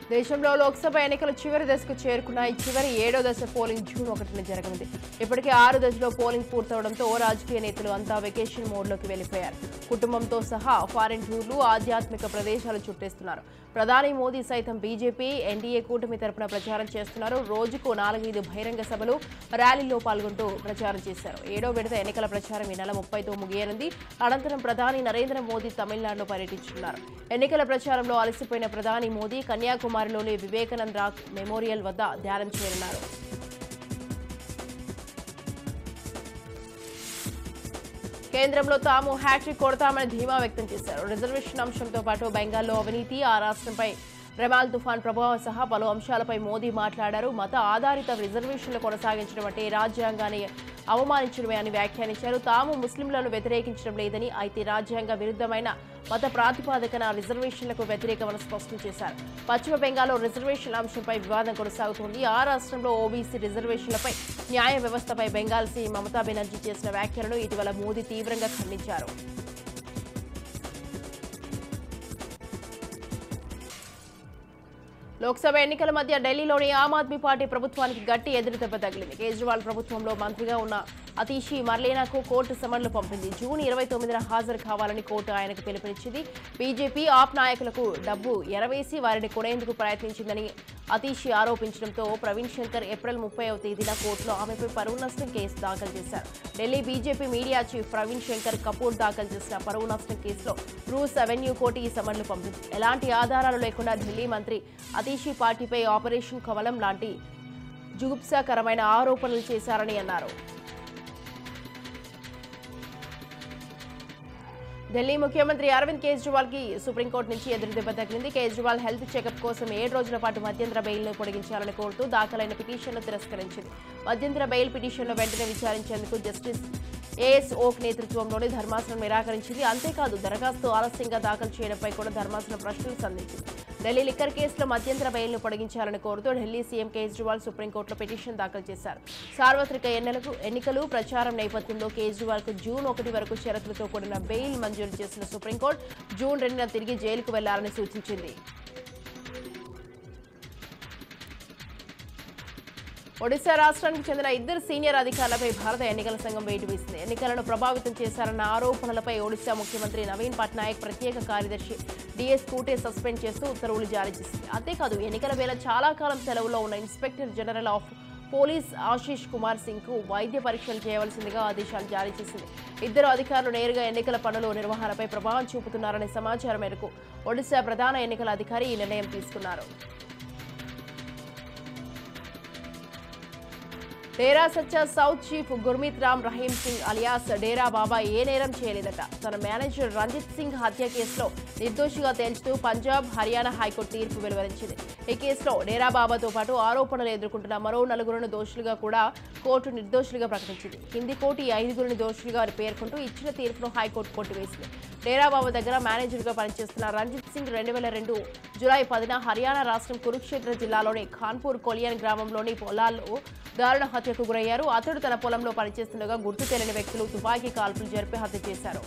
దేశంలో లోక్సభ ఎన్నికలు చివరి దశకు చేరుకున్నాయి చివరి ఏడో దశ పోలింగ్ జూన్ ఒకటిన జరగనుంది ఇప్పటికే ఆరు దశలో పోలింగ్ పూర్తవడంతో రాజకీయ నేతలు అంతా వెకేషన్ మోడ్లోకి వెళ్లిపోయారు కుటుంబంతో సహా ఫారిన్ టూర్లు ఆధ్యాత్మిక ప్రదేశాలు చుట్టేస్తున్నారు ప్రధాని మోదీ సైతం బీజేపీ ఎన్డీఏ కూటమి తరపున ప్రచారం చేస్తున్నారు రోజుకు నాలుగైదు బహిరంగ సభలు ర్యాలీల్లో పాల్గొంటూ ప్రచారం చేశారు ఏడో విడత ఎన్నికల ప్రచారం ఈ నెల ముప్పైతో ముగియనుంది అనంతరం ప్రధాని నరేంద్ర మోదీ తమిళనాడులో పర్యటించనున్నారు ఎన్నికల ప్రచారంలో అలసిపోయిన ప్రధాని మోదీ కన్యాకుమారిలోని వివేకానంద రాక్ మెమోరియల్ వద్ద ధ్యానం చేయనున్నారు కేంద్రంలో తాము హ్యాట్రిక్ కొడతామని ధీమా వ్యక్తం చేశారు రిజర్వేషన్ అంశంతో పాటు బెంగాల్లో అవినీతి ఆ రాష్ట్రంపై రెమాల్ తుఫాన్ ప్రభావం సహా పలు అంశాలపై మోదీ మాట్లాడారు మత ఆధారిత రిజర్వేషన్లు కొనసాగించడం అంటే రాజ్యాంగాన్ని అవమానించడమే అని వ్యాఖ్యానించారు తాము ముస్లింలను వ్యతిరేకించడం లేదని అయితే రాజ్యాంగ విరుద్ధమైన మత ప్రాతిపాదికన రిజర్వేషన్లకు వ్యతిరేకమని స్పష్టం చేశారు పశ్చిమ బెంగాల్లో రిజర్వేషన్ల అంశంపై వివాదం కొనసాగుతోంది ఆ రాష్ట్రంలో ఓబీసీ రిజర్వేషన్లపై న్యాయ వ్యవస్థపై బెంగాల్ సీఎం మమతా బెనర్జీ చేసిన వ్యాఖ్యలను ఇటీవల మోదీ తీవ్రంగా ఖండించారు లోక్సభ ఎన్నికల మధ్య ఢిల్లీలోని ఆమ్ ఆద్మీ పార్టీ ప్రభుత్వానికి గట్టి ఎదురుదెబ్బ తగిలింది కేజ్రీవాల్ ప్రభుత్వంలో మంత్రిగా ఉన్న అతీషి మర్లేనాకు కోర్టు సమన్లు పంపింది జూన్ ఇరవై తొమ్మిదిన హాజరు కావాలని కోర్టు ఆయనకు పిలుపునిచ్చింది బీజేపీ ఆప్ నాయకులకు డబ్బు ఎరవేసి వారిని కొనేందుకు ప్రయత్నించిందని అతీషి ఆరోపించడంతో ప్రవీణ్ శంకర్ ఏప్రిల్ ముప్పైవ తేదీన కోర్టులో ఆమెపై పరువు నష్టం కేసు దాఖలు చేశారు Delhi BJP media chief Praveen Shankar Kapoor దాఖలు చేసిన పరువు నష్టం కేసులో రూస్ అవెన్యూ కోర్టు ఈ సమన్లు పంపింది ఎలాంటి ఆధారాలు లేకుండా ఢిల్లీ మంత్రి అతీషి పార్టీపై ఆపరేషన్ కమలం లాంటి జుగుప్సాకరమైన ఆరోపణలు చేశారని అన్నారు ఢిల్లీ ముఖ్యమంత్రి అరవింద్ కేజ్రీవాల్ కి సుప్రీంకోర్టు నుంచి ఎదురుదెబ్బ తగిలింది కేజ్రీవాల్ హెల్త్ చెకప్ కోసం ఏడు రోజుల పాటు మధ్యంతర బెయిల్ను పొడిగించాలని కోరుతూ దాఖలైన పిటిషన్ను తిరస్కరించింది మధ్యంతర బెయిల్ పిటిషన్ను వెంటనే విచారించేందుకు జస్టిస్ ఏఎస్ ఓక్ నేతృత్వంలోని ధర్మాసనం నిరాకరించింది అంతేకాదు దరఖాస్తు ఆలస్యంగా దాఖలు చేయడంపై కూడా ధర్మాసనం ప్రశ్నలు సంధించింది ఢిల్లీ లిక్కర్ కేసులో మధ్యంతర బెయిల్ను పొడిగించాలని కోరుతూ ఢిల్లీ సీఎం కేజ్రీవాల్ సుప్రీంకోర్టులో పిటిషన్ దాఖలు చేశారు సార్వత్రిక ఎన్నికలకు ఎన్నికలు ప్రచారం నేపథ్యంలో కేజ్రీవాల్ కు జూన్ ఒకటి వరకు షరతులతో కూడిన బెయిల్ మంజూరు చేసిన సుప్రీంకోర్టు జూన్ రెండున తిరిగి జైలుకు వెళ్లాలని సూచించింది ఒడిశా రాష్ట్రానికి చెందిన ఇద్దరు సీనియర్ అధికారులపై భారత ఎన్నికల సంఘం వేటు వేసింది ఎన్నికలను ప్రభావితం చేశారన్న ఆరోపణలపై ఒడిశా ముఖ్యమంత్రి నవీన్ పట్నాయక్ ప్రత్యేక కార్యదర్శి డిఎస్ కూటే సస్పెండ్ చేస్తూ ఉత్తర్వులు జారీ చేసింది అంతేకాదు ఎన్నికల వేళ చాలా కాలం సెలవులో ఉన్న inspector general of police Ashish Kumar Singh కు వైద్య పరీక్షలు చేయవలసిందిగా ఆదేశాలు జారీ చేసింది ఇద్దరు అధికారులు నేరుగా ఎన్నికల పనుల నిర్వహణపై ప్రభావం చూపుతున్నారనే సమాచారం మేరకు ఒడిశా ప్రధాన ఎన్నికల అధికారి ఈ నిర్ణయం తీసుకున్నారు డేరా సచ్చా సౌత్ చీఫ్ గుర్మీత్ రామ్ రహీం సింగ్ అలియాస్ డేరా బాబా ఏ నేరం చేయలేదట తన మేనేజర్ రంజిత్ సింగ్ హత్య కేసులో నిర్దోషిగా తేల్చుతూ పంజాబ్ హర్యానా హైకోర్టు తీర్పు వెలువరించింది ఈ కేసులో డేరా బాబాతో పాటు ఆరోపణలు ఎదుర్కొంటున్న మరో నలుగురును దోషులుగా కూడా కోర్టు నిర్దోషులుగా ప్రకటించింది కింది కోర్టు ఈ ఐదుగురిని దోషులుగా పేర్కొంటూ ఇచ్చిన తీర్పును హైకోర్టు కొట్టివేసింది డేరా బాబా దగ్గర మేనేజర్గా పనిచేస్తున్న రంజిత్ సింగ్ రెండు వేల రెండు జులై పదిన హర్యానా రాష్ట్రం కురుక్షేత్ర జిల్లాలోని ఖాన్పూర్ కొలియన్ గ్రామంలోని పొలాల్లో దారుణ హత్యకు గురయ్యారు అతడు తన పొలంలో పనిచేస్తుండగా గుర్తు తెలియని వ్యక్తులు తుపాకీ కాల్పులు జరిపి హత్య చేశారు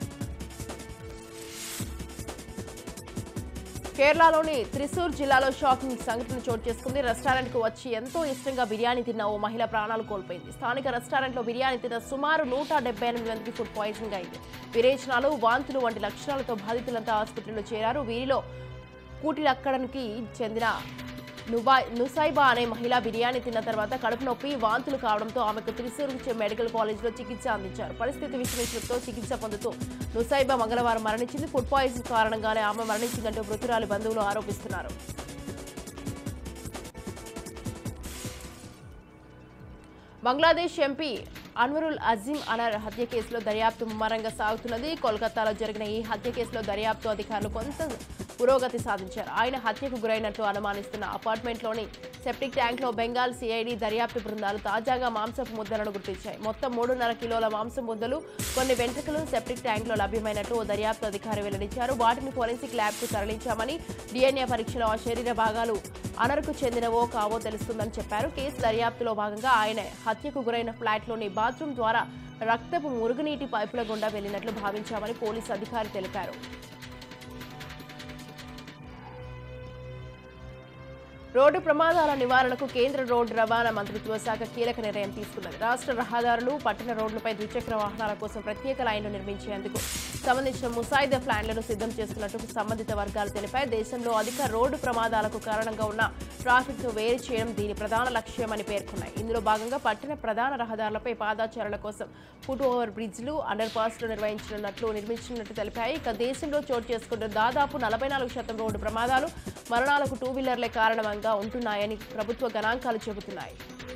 కేరళలోని త్రిశూర్ జిల్లాలో షాకింగ్ సంఘటన చోటు చేసుకుంది రెస్టారెంట్ కు వచ్చి ఎంతో ఇష్టంగా బిర్యానీ తిన్న ఓ మహిళ ప్రాణాలు కోల్పోయింది స్థానిక రెస్టారెంట్ లో బిర్యానీ తిన్న సుమారు నూట డెబ్బై ఎనిమిది మందికి ఫుడ్ పాయిజనింగ్ అయింది విరేచనాలు వాంతులు వంటి లక్షణాలతో బాధితులంతా ఆసుపత్రిలో చేరారు వీరిలో కూటిలక్కడానికి చెందిన నుబా నుసైబా అనే మహిళ బిర్యానీ తిన్న తర్వాత కడుపు నొప్పి వాంతులు కావడంతో ఆమెకు త్రిశూరు మెడికల్ కాలేజ్లో చికిత్స అందించారు పరిస్థితి విషమించడంతో చికిత్స పొందుతూ నుసైబా మంగళవారం మరణించింది ఫుడ్ పాయిజన్ కారణంగానే ఆమె మరణించిందంటూ మృతురాలి బంధువులు ఆరోపిస్తున్నారు బంగ్లాదేశ్ ఎంపీ అన్వరుల్ అజీం అనర్ హత్య కేసులో దర్యాప్తు ముమ్మరంగా సాగుతున్నది కోల్కతాలో జరిగిన ఈ హత్య కేసులో దర్యాప్తు అధికారులు కొంత పురోగతి సాధించారు ఆయన హత్యకు గురైనట్లు అనుమానిస్తున్న అపార్ట్మెంట్లోని సెప్టిక్ ట్యాంక్లో బెంగాల్ సిఐడి దర్యాప్తు బృందాలు తాజాగా మాంసపు ముద్దలను గుర్తించాయి మొత్తం మూడున్నర కిలోల మాంసం ముద్దలు కొన్ని వెంట్రుకలు సెప్టిక్ ట్యాంక్లో లభ్యమైనట్లు ఓ దర్యాప్తు అధికారి వెల్లడించారు వాటిని ఫోరెన్సిక్ ల్యాబ్కు తరలించామని డిఎన్ఏ పరీక్షలో ఆ శరీర భాగాలు అనర్కు చెందినవో కావో తెలుస్తుందని చెప్పారు కేసు దర్యాప్తులో భాగంగా ఆయన హత్యకు గురైన ఫ్లాట్లోని బాత్రూమ్ ద్వారా రక్తపు మురుగునీటి పైపుల గుండా వెళ్లినట్లు భావించామని పోలీసు అధికారి తెలిపారు రోడ్డు ప్రమాదాల నివారణకు కేంద్ర రోడ్డు రవాణా మంత్రిత్వ శాఖ కీలక నిర్ణయం తీసుకున్నది రాష్ట్ర రహదారులు పట్టణ రోడ్లపై ద్విచక్ర వాహనాల కోసం ప్రత్యేక లైన్లు నిర్మించేందుకు సంబంధించిన ముసాయిదా ప్లాన్లను సిద్ధం చేస్తున్నట్టు సంబంధిత వర్గాలు తెలిపాయి దేశంలో అధిక రోడ్డు ప్రమాదాలకు కారణంగా ఉన్న ట్రాఫిక్ ను వేరు చేయడం దీని ప్రధాన లక్ష్యమని పేర్కొన్నాయి ఇందులో భాగంగా పట్టణ ప్రధాన రహదారులపై పాదాచారుల కోసం ఫుట్ ఓవర్ బ్రిడ్జ్లు అండర్ పాస్లు నిర్వహించనున్నట్లు నిర్మించినట్టు తెలిపాయి ఇక దేశంలో చోటు చేసుకుంటున్న దాదాపు నలభై నాలుగు శాతం రోడ్డు ప్రమాదాలు మరణాలకు టూ వీలర్లే కారణంగా ఉంటున్నాయని ప్రభుత్వ గణాంకాలు చెబుతున్నాయి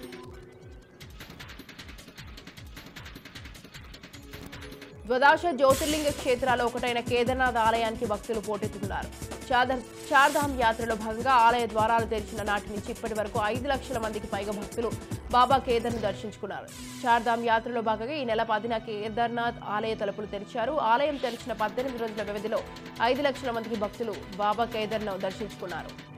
ద్వాదశ జ్యోతిర్లింగ క్షేత్రాల్లో ఒకటైన కేదార్నాథ్ ఆలయానికి భక్తులు పోటెత్తుతున్నారు చాదర్ చార్ధామ్ యాత్రలో భాగంగా ఆలయ ద్వారాలు తెరిచిన నాటి నుంచి ఇప్పటి వరకు ఐదు లక్షల మందికి పైగా భక్తులు బాబా కేదార్ను దర్శించుకున్నారు చార్ధామ్ యాత్రలో భాగంగా ఈ నెల పదిన కేదార్నాథ్ ఆలయ తలుపులు తెరిచారు ఆలయం తెరిచిన పద్దెనిమిది రోజుల వ్యవధిలో ఐదు లక్షల మందికి భక్తులు బాబా కేదార్ను దర్శించుకున్నారు